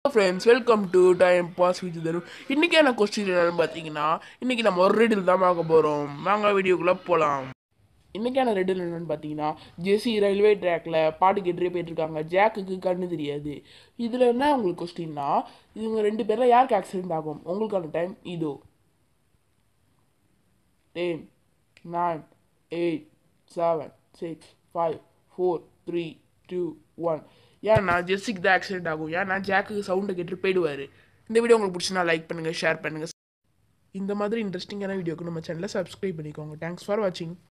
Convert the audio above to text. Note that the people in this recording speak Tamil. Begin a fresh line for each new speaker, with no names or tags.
friends welcome to time pass with தரும் இன்றைக்கான கொஸ்டின் என்னன்னு பார்த்தீங்கன்னா இன்றைக்கி நம்ம ஒரு ரெடில் தான் பார்க்க போகிறோம் வாங்க வீடியோக்குள்ளே போகலாம் இன்றைக்கான ரெடில் என்னென்னு பார்த்தீங்கன்னா ஜெஸி ரயில்வே ட்ராக்ல பாட்டு கேட்டுட்டே போயிட்டுருக்காங்க ஜாக்குக்கு கண்ணு தெரியாது இதில் என்ன உங்களுக்கு கொஸ்டின்னா இவங்க ரெண்டு பேரில் யாருக்கு ஆக்சிடென்ட் ஆகும் உங்களுக்கான டைம் இதோ ten nine eight seven six five four three two one ஏன்னா ஜெஸ்ஸிக்கு தான் ஆக்சிடென்ட் ஆகும் ஏன்னா ஜாக்குக்கு சவுண்டை கேட்டு போயிடுவார் இந்த வீடியோ உங்களுக்கு பிடிச்சினா லைக் பண்ணுங்கள் ஷேர் பண்ணுங்கள் இந்த மாதிரி இன்ட்ரெஸ்டிங்கான வீடியோக்கு நம்ம சேனலை சப்ஸ்கிரைப் பண்ணிக்கோங்க தேங்க்ஸ் ஃபார் வாட்சிங்